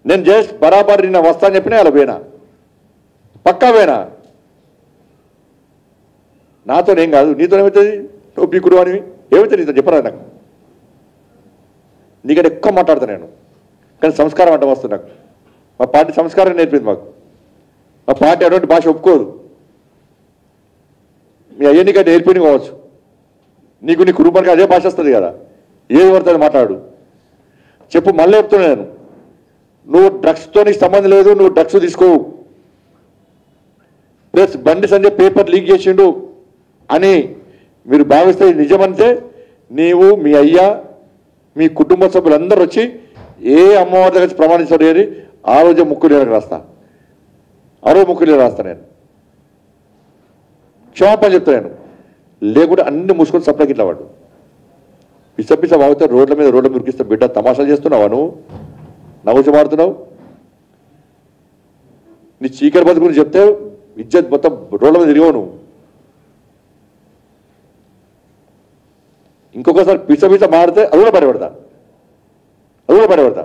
నేను జస్ట్ బరాబర్ నిన్న వస్తా అని చెప్పినా అలా పోయినా పక్కా పోయినా నాతోనేం కాదు నీతో ఏమవుతుంది నువ్వు పీకుడు అని ఏమవుతుంది నీతో చెప్పరా నాకు నీకంటే ఎక్కువ మాట్లాడతా నేను కానీ సంస్కారం అంటే వస్తుంది నాకు మా పార్టీ సంస్కారం నేర్పింది మాకు మా పార్టీ అటువంటి భాష ఒప్పుకోదు మీ అయ్యనికంటే నేర్పిని కావచ్చు నీకు నీ కుటుంబానికి అదే భాష వస్తుంది కదా ఏది పడుతుంది మాట్లాడు చెప్పు మళ్ళీ చెప్తున్నా నేను నువ్వు డ్రగ్స్తో నీకు సంబంధం లేదు నువ్వు డ్రగ్స్ తీసుకోవు ప్లస్ బండి సంజయ్ పేపర్ లీక్ చేసిండు అని మీరు భావిస్తే ఇది నిజమంటే నీవు మీ అయ్యా మీ కుటుంబ సభ్యులందరూ వచ్చి ఏ అమ్మవారి దగ్గర వచ్చి ప్రమాణించారు అని ఆ రోజే ముక్కు నీళ్ళకి రాస్తా ఆ రోజు ముక్కు నీళ్ళు రాస్తా నేను క్షమాపణ చెప్తా నేను లేకుంటే అన్ని మూసుకొని సప్లైకి ఇట్లా వాడు పిచ్చ పిచ్చ వాగితే రోడ్ల మీద రోడ్ల మీద ఉరికిస్తే బిడ్డ తమాషాలు చేస్తున్నావా నువ్వు నవ్వుచి మాడుతున్నావు నీ చీకటి బతుకు గురించి చెప్తే ఇజ్జత్ మొత్తం రోడ్ల మీద తిరిగావు నువ్వు ఇంకొకసారి పిచ్చ పిచ్చ మాడితే అది కూడా పడబెడతా అది కూడా పడబెడతా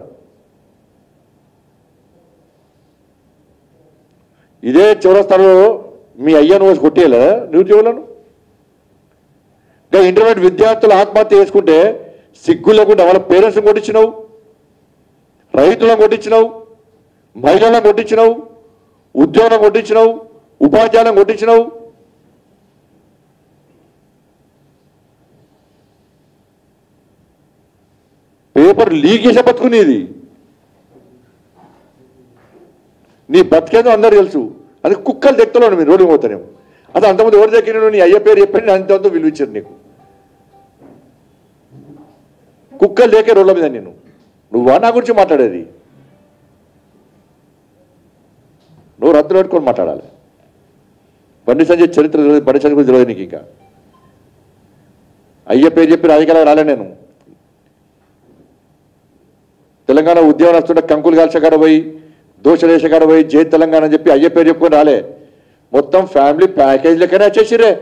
ఇదే చివరస్థానంలో మీ అయ్య నువ్వు కొట్టేయలే నువ్వు చెవులను ఇంకా ఇంటర్మీడియట్ విద్యార్థులు ఆత్మహత్య చేసుకుంటే సిగ్గు లేకుండా వాళ్ళ పేరెంట్స్ని కొట్టించినావు రైతులను కొట్టించినావు మహిళలను కొట్టించినావు ఉద్యోగం కొట్టించినావు ఉపాధ్యాయులను కొట్టించినావు పేపర్ లీక్ చేసే బతుకునేది నీ బతికేదో అందరు తెలుసు అది కుక్కలు దెక్కలో మీరు రోడ్డు పోతానేమో అది అంతమంది ఎవరి దగ్గర నీ అయ్య పేరు చెప్పండి అంతంతో విలువించారు నీకు కుక్కలు లేకే రోడ్ల మీద నేను నువ్వా నా గురించి మాట్లాడేది నువ్వు రద్దు పెట్టుకొని మాట్లాడాలి బండి సంజయ్ చరిత్ర తెలియదు బండి సంజయ్ గురించి తెలియదు నీకు ఇంకా అయ్య పేరు చెప్పి రాజకీయాలకు రాలే నేను తెలంగాణ ఉద్యోగం వస్తుంటే కంకులు కాల్చకాడ పోయి దోషలేసకాడ పోయి జై తెలంగాణ అని చెప్పి అయ్య పేరు చెప్పుకొని రాలే మొత్తం ఫ్యామిలీ ప్యాకేజ్ లెక్కనే వచ్చేసిరే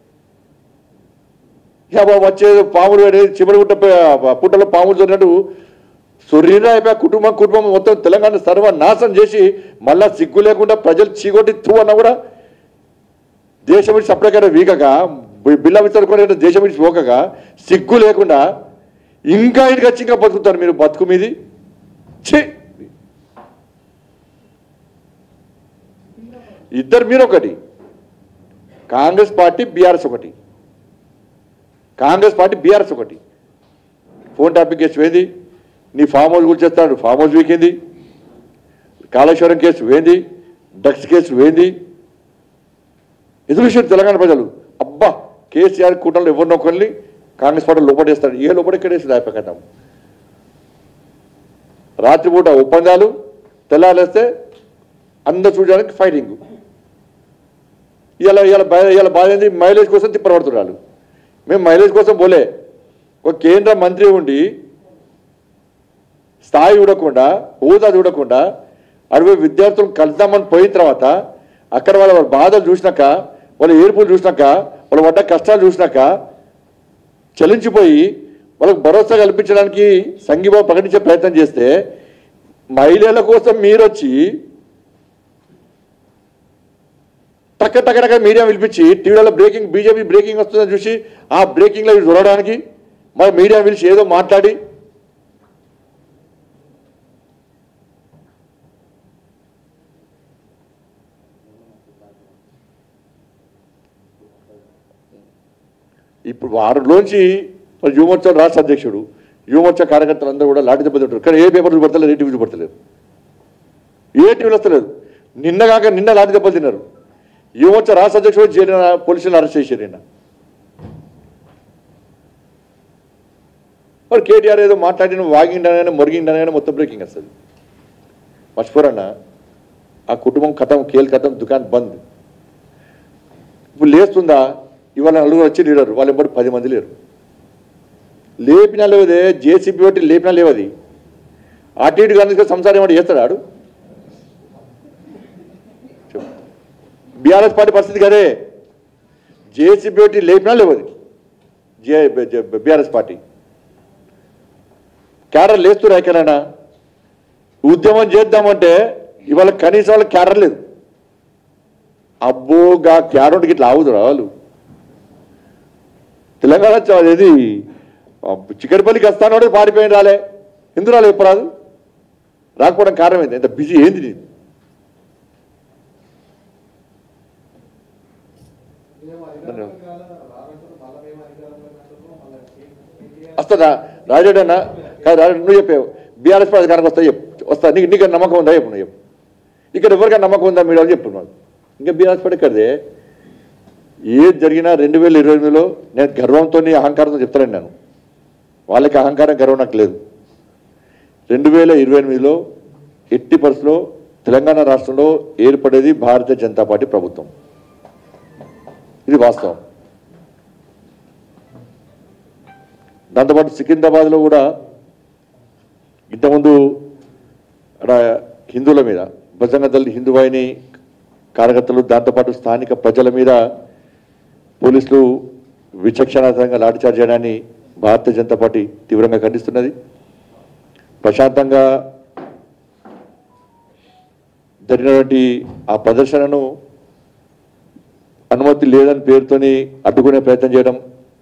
ఇక బాబు వచ్చేది పాములు పడేది, చివరి పుట్ట ప- పుట్టలో పాములు చొరినట్టు సొర్రీరా అయిపోయా కుటుంబం కుటుంబం మొత్తం తెలంగాణ సర్వ నాశనం చేసి మళ్ళా సిగ్గు లేకుండా ప్రజలు చీకొట్టి తూ అన్నా కూడా దేశం విడిచి సపరేట్గా వీకగా బి- బిల్ల వితరుకొని దేశం విడిచి పోకగా సిగ్గు లేకుండా ఇంకా ఇంటికి వచ్చి ఇంకా బతుకుతారు మీరు బతుకు మీది ఛీ ఇద్దరు మీరు ఒకటి కాంగ్రెస్ పార్టీ బీఆర్ఎస్ ఒకటి కాంగ్రెస్ పార్టీ బీఆర్ఎస్ ఒకటి ఫోన్ టాపిక్ కేసు వేంది నీ ఫామ్ హౌస్ గురించి చేస్తాడు ఫామ్ హౌస్ వీకింది కాళేశ్వరం కేసు వేంది డ్రగ్స్ కేసు వేంది ఎదురు విషయం తెలంగాణ ప్రజలు అబ్బా కేసీఆర్ కూటమిలో ఎవరు నొక్కల్ని కాంగ్రెస్ పార్టీ లోపడేస్తాడు ఏ లోపడెక్కడేసి అయిపోకద్దాం రాత్రిపూట ఒప్పందాలు తెల్లారేస్తే అందరు చూడడానికి ఫైటింగ్ ఇలా ఇలా ఇలా బాధ ఏంది మైలేజ్ కోసం తిప్పబడుతున్నారు మేము మైలేజ్ కోసం పోలే ఒక కేంద్ర మంత్రి ఉండి స్థాయి చూడకుండా హోదా చూడకుండా అరవై విద్యార్థులను కలుద్దామని పోయిన తర్వాత అక్కడ వాళ్ళ వాళ్ళ బాధలు చూసినాక వాళ్ళ ఏడుపులు చూసినాక వాళ్ళ పడ్డ కష్టాలు చూసినాక చలించిపోయి వాళ్ళకు భరోసా కల్పించడానికి సంఘీభావం ప్రకటించే ప్రయత్నం చేస్తే మహిళల కోసం మీరు వచ్చి టక్క టక్క టక్క మీడియా పిలిపించి టీవీలో బ్రేకింగ్ బీజేపీ బ్రేకింగ్ వస్తుందని చూసి ఆ బ్రేకింగ్లో ఇవి చూడడానికి మరి మీడియా పిలిచి ఏదో మాట్లాడి ఇప్పుడు వారిలోంచి మరి యువమోర్చా రాష్ట్ర అధ్యక్షుడు యువమోర్చా కార్యకర్తలు అందరూ కూడా లాఠీ దెబ్బ తింటారు కానీ ఏ పేపర్లు పడతలేదు ఏ టీవీలు పడతలేదు ఏ టీవీలు వస్తలేదు నిన్న కాక నిన్న లాఠీ దెబ్బలు తిన్నారు యువమోర్చా రాష్ట్ర అధ్యక్షుడు జైలు పోలీసులు అరెస్ట్ చేశారు నిన్న మరి కేటీఆర్ ఏదో మాట్లాడిన వాగిండనగానే మొరిగిండనగానే మొత్తం బ్రేకింగ్ వస్తుంది మర్చిపోరన్న ఆ కుటుంబం కథం కేల్ కథం దుకాన్ బంద్ ఇప్పుడు లేస్తుందా ఇవాళ నలుగురు వచ్చి లీడరు వాళ్ళు ఎప్పుడు పది మంది లేరు లేపినా లేవదే జేసీబీ బట్టి లేపినా లేవది అటు ఇటు కనుక సంసారం ఏమంటే చేస్తాడు ఆడు చెప్పు. బీఆర్ఎస్ పార్టీ పరిస్థితి కదే జేసీబీ బట్టి లేపినా లేవది జే బీఆర్ఎస్ పార్టీ క్యాడర్ లేస్తున్నారు ఎక్కడైనా ఉద్యమం చేద్దామంటే ఇవాళ కనీసం వాళ్ళకి క్యాడర్ లేదు అబ్బో గా క్యాడర్కి ఇట్లా ఆవుదురా వాళ్ళు తెలంగాణ చ- ఇది చిక్కడిపల్లికి వస్తానో పారిపోయిన రాలే ఎందుకు రాలే ఎప్పుడు రాకపోవడం కారణం ఏంది ఎంత బిజీ ఏంది నీది? వస్తుందా రాజేడు అన్న కాదు రాజేడు నువ్వు చెప్పావు బీఆర్ఎస్ పార్టీ అధికారానికి వస్తా చెప్పు వస్తా నీకు నీకు నమ్మకం ఉందా చెప్పు నువ్వు చెప్పు ఇక్కడ ఎవరికైనా నమ్మకం ఉందా మీరు అని చెప్పు నువ్వు ఇంకా బీఆర్ఎస్ పార్టీ ఇక్కడదే ఏది జరిగినా రెండు వేల ఇరవై ఎనిమిదిలో నేను గర్వంతో అహంకారంతో చెప్తాను నేను వాళ్ళకి అహంకారం గర్వం నాకు లేదు రెండు వేల ఇరవై ఎనిమిదిలో ఎట్టి పరిస్థితిలో తెలంగాణ రాష్ట్రంలో ఏర్పడేది భారతీయ జనతా పార్టీ ప్రభుత్వం ఇది వాస్తవం దాంతోపాటు సికింద్రాబాద్లో కూడా ఇంతకుముందు అక్కడ హిందువుల మీద బజరంగ దళ హిందువాహిని కార్యకర్తలు దాంతోపాటు స్థానిక ప్రజల మీద పోలీసులు విచక్షణాతరంగా లాఠీచార్జ్ చేయడాన్ని భారతీయ జనతా పార్టీ తీవ్రంగా ఖండిస్తున్నది ప్రశాంతంగా జరిగినటువంటి ఆ ప్రదర్శనను అనుమతి లేదని పేరుతోని అడ్డుకునే ప్రయత్నం చేయడం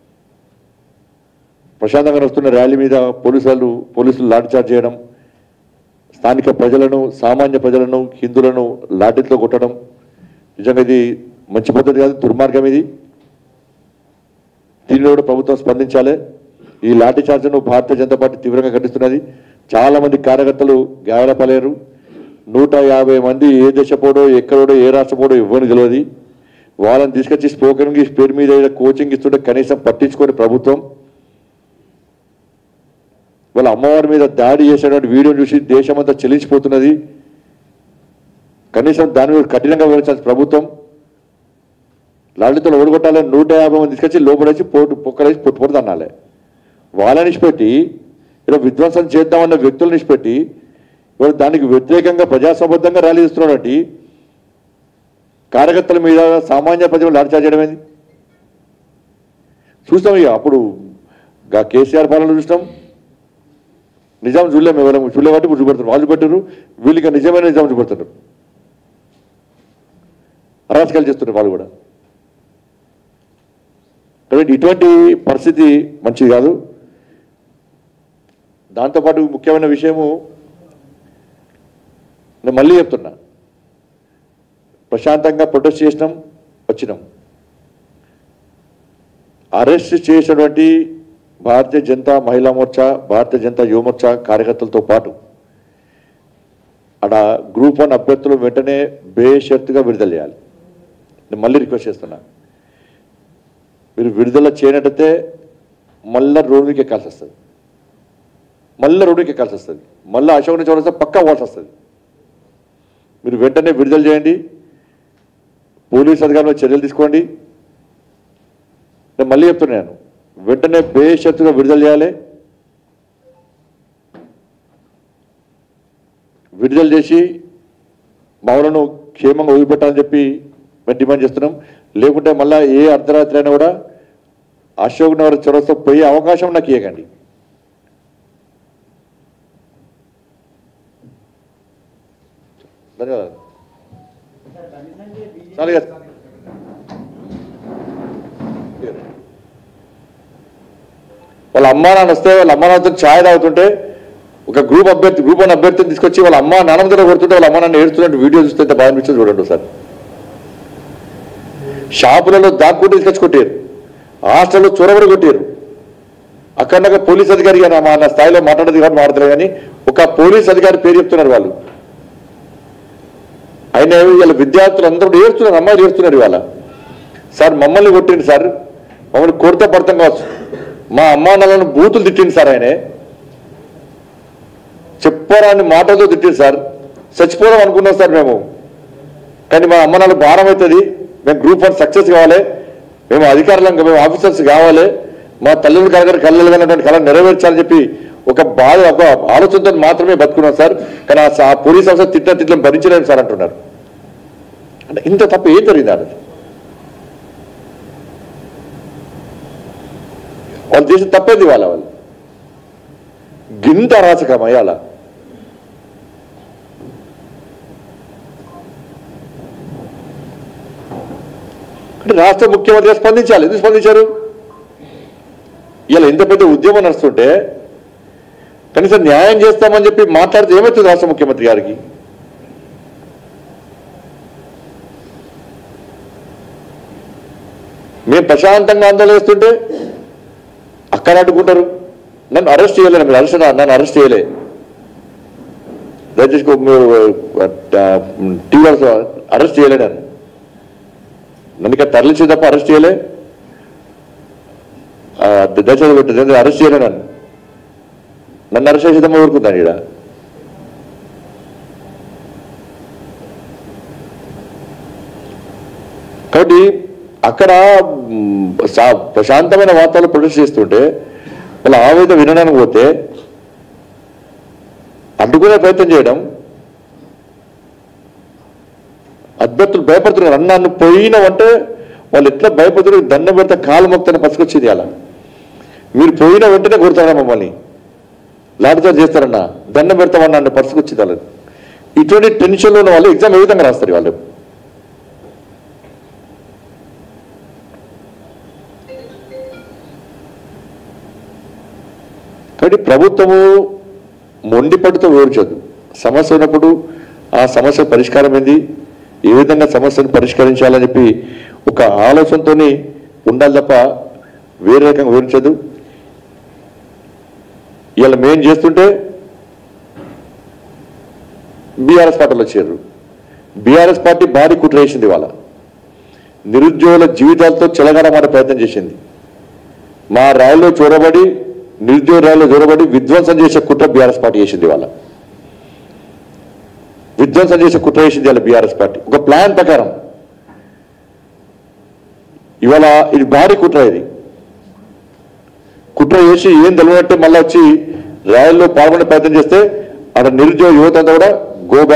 ప్రశాంతంగా వస్తున్న ర్యాలీ మీద పోలీసు వాళ్ళు పోలీసులు లాఠీచార్జ్ చేయడం స్థానిక ప్రజలను సామాన్య ప్రజలను హిందువులను లాఠీతో కొట్టడం నిజంగా ఇది మంచి పద్ధతి కాదు దుర్మార్గం ఇది దీనిలో కూడా ప్రభుత్వం స్పందించాలి ఈ లాఠీ చార్జ్ను భారతీయ జనతా పార్టీ తీవ్రంగా ఖండిస్తున్నది చాలా మంది కార్యకర్తలు గాయాలపలేరు నూట యాభై మంది ఏ దేశపోడో ఎక్కడోడో ఏ రాష్ట్రపోడో ఇవ్వని తెలియదు వాళ్ళని తీసుకొచ్చి స్పోకెన్ ఇంగ్లీష్ పేరు మీద ఏదో కోచింగ్ ఇస్తుంటే కనీసం పట్టించుకొని ప్రభుత్వం వాళ్ళ అమ్మవారి మీద దాడి చేసేటువంటి వీడియో చూసి దేశమంతా చెల్లించిపోతున్నది కనీసం దాని మీద కఠినంగా వివరించాల్సిన ప్రభుత్వం లాలితో ఓడగొట్టాలని నూట యాభై మంది తీసుకొచ్చి లోపలేసి పోటు పొక్కలేసి పొట్టు పొట్టు అనాలి వాళ్ళని నిష్పెట్టి ఇలా విధ్వంసం చేద్దామన్న వ్యక్తులను నిష్పెట్టి ఇవాళ దానికి వ్యతిరేకంగా ప్రజాసంబద్ధంగా ర్యాలీ చేస్తున్నాడంటే కార్యకర్తల మీద సామాన్య ప్రజలు లాఠీచార్జ్ చేయడం ఏంది చూస్తాం ఇక అప్పుడు గా కేసీఆర్ పాలన చూసినాం నిజాం చూడలేము ఎవరు చూడలేబట్టి ఇప్పుడు చూపెడతారు వాళ్ళు చూపెట్టారు వీళ్ళకి నిజమైన నిజాం చూపెడతారు అరాచకాలు చేస్తున్నారు వాళ్ళు కూడా కాబట్టి ఇటువంటి పరిస్థితి మంచిది కాదు దాంతోపాటు ముఖ్యమైన విషయము నేను మళ్ళీ చెప్తున్నా ప్రశాంతంగా ప్రొటెస్ట్ చేసినాం వచ్చినాం అరెస్ట్ చేసినటువంటి భారతీయ జనతా మహిళా మోర్చా భారతీయ జనతా యువ మోర్చా కార్యకర్తలతో పాటు అక్కడ గ్రూప్ వన్ అభ్యర్థులు వెంటనే బేషరతుగా విడుదల చేయాలి నేను మళ్ళీ రిక్వెస్ట్ చేస్తున్నా మీరు విడుదల చేయనట్టయితే మళ్ళా రోడ్డు మీకు ఎక్కాల్సి వస్తుంది మళ్ళీ రోడ్డుకి ఎక్కాల్సి వస్తుంది మళ్ళీ అశోక్ నుంచి వస్తే పక్కా పోవాల్సి వస్తుంది మీరు వెంటనే విడుదల చేయండి పోలీస్ అధికారులు చర్యలు తీసుకోండి నేను మళ్ళీ చెప్తున్నాను వెంటనే బేషరతుగా విడుదల చేయాలి విడుదల చేసి మౌలను క్షేమంగా వదిలిపెట్టాలని చెప్పి మేము డిమాండ్ చేస్తున్నాం లేకుంటే మళ్ళా ఏ అర్ధరాత్రి అయినా కూడా అశోక్ నగర్ చొరస్తో పోయే అవకాశం నాకు ఇవ్వకండి ధన్యవాదాలు చాలు కదా వాళ్ళ అమ్మా నాన్న వస్తే వాళ్ళ అమ్మా నాన్నతో ఛాయ్ తాగుతుంటే ఒక గ్రూప్ అభ్యర్థి గ్రూప్ వన్ అభ్యర్థిని తీసుకొచ్చి వాళ్ళ అమ్మ నాన్నమ్మ దగ్గర కొడుతుంటే వాళ్ళ అమ్మ నాన్న ఏడుస్తున్నట్టు వీడియో చూస్తే ఎంత బాగా అనిపించింది చూడండి సార్ షాపులలో దాక్కుంటూ తీసుకొచ్చి కొట్టారు హాస్టల్లో చొరబడి కొట్టారు అక్కడ పోలీస్ అధికారి కానీ మా నా స్థాయిలో మాట్లాడేది కాబట్టి మాట్లాడలేదు కానీ ఒక పోలీస్ అధికారి పేరు చెప్తున్నారు వాళ్ళు ఆయన వీళ్ళ విద్యార్థులు అందరూ ఏడుస్తున్నారు అమ్మాయిలు ఏడుస్తున్నారు ఇవాళ సార్ మమ్మల్ని కొట్టింది సార్ మమ్మల్ని కొడితే పడతాం కావచ్చు మా అమ్మా నాన్నలను బూతులు తిట్టింది సార్ ఆయనే చెప్పరాని మాటలతో తిట్టింది సార్ చచ్చిపోదాం అనుకున్నాం సార్ మేము కానీ మా అమ్మ నాన్న భారం అవుతుంది మేము గ్రూప్ వన్ సక్సెస్ కావాలి మేము అధికారులం మేము ఆఫీసర్స్ కావాలి మా తల్లిదండ్రుల కలగారు కలగలిగినటువంటి కళ నెరవేర్చాలని చెప్పి ఒక బాధ ఒక ఆలోచనతో మాత్రమే బతుకున్నాం సార్ కానీ ఆ సా- పోలీస్ ఆఫీసర్ తిట్టిన తిట్లను భరించలేము సార్ అంటున్నారు అంటే ఇంత తప్ప ఏం జరిగింది అది వాళ్ళు చేసిన తప్పేది వాళ్ళ వాళ్ళు గింత అరాచకం అయ్యాల అంటే రాష్ట్ర ముఖ్యమంత్రిగా స్పందించాలి ఎందుకు స్పందించారు ఇలా ఇంత పెద్ద ఉద్యమం నడుస్తుంటే కనీసం న్యాయం చేస్తామని చెప్పి మాట్లాడితే ఏమవుతుంది రాష్ట్ర ముఖ్యమంత్రి గారికి మేము ప్రశాంతంగా ఆందోళన చేస్తుంటే అక్కడ అడ్డుకుంటారు నన్ను అరెస్ట్ చేయలేదు మీరు అరెస్ట్ నన్ను అరెస్ట్ చేయలే దయచేసి కో- మీరు టీవీ అరెస్ట్ చేయలే నన్ను నన్ను ఇక్కడ తరలించి తప్ప అరెస్ట్ చేయలే ఆ, దయచేసి పెట్టదు అరెస్ట్ చేయలే నన్ను నన్ను అరెస్ట్ చేసేదమ్మా ఊరుకుందాను ఇక్కడ కాబట్టి అక్కడ మ్, సా- ప్రశాంతమైన వాతావరణం ప్రొటెస్ట్ చేస్తుంటే వాళ్ళ ఆవేదన వినడానికి పోతే అడ్డుకునే ప్రయత్నం చేయడం అభ్యర్థులు భయపడుతున్నారు అన్న నన్ను పోయినావంటే వాళ్ళు ఎట్లా భయపడుతున్నారు దండం పెడితే కాలు మొక్తని పసుకొచ్చింది అలా మీరు పోయిన వెంటనే కొడతారా మమ్మల్ని లాఠీతో చేస్తారన్న దండం పెడతామన్నా నన్ను పసుకొచ్చింది వాళ్ళు ఇటువంటి టెన్షన్లో ఉన్న వాళ్ళు ఎగ్జామ్ ఏ విధంగా రాస్తారు వాళ్ళు కాబట్టి ప్రభుత్వము మొండి పట్టుతో వివరించదు సమస్య ఉన్నప్పుడు ఆ సమస్య పరిష్కారం ఏంది ఏ విధంగా సమస్యను పరిష్కరించాలని చెప్పి ఒక ఆలోచనతో ఉండాలి తప్ప వేరే రకంగా వివరించదు ఇవాళ మేం చేస్తుంటే బీఆర్ఎస్ పార్టీలో చేరు బీఆర్ఎస్ పార్టీ భారీ కుట్ర వేసింది వాళ్ళ నిరుద్యోగుల జీవితాలతో చెలగాడమాట ప్రయత్నం చేసింది మా ర్యాలీలో చూడబడి నిరుద్యోగ ర్యాలీలో చూడబడి విధ్వంసం చేసే కుట్ర బీఆర్ఎస్ పార్టీ చేసింది వాళ్ళ విధ్వంసం చేసే కుట్ర చేసింది వాళ్ళ బీఆర్ఎస్ పార్టీ ఒక ప్లాన్ ప్రకారం ఇవాళ ఇది భారీ కుట్ర ఇది కుట్ర చేసి ఏం తెలియనట్టే మళ్ళీ వచ్చి ర్యాలీలో పాల్గొనే ప్రయత్నం చేస్తే అక్కడ నిరుద్యోగ యువత అంతా కూడా గో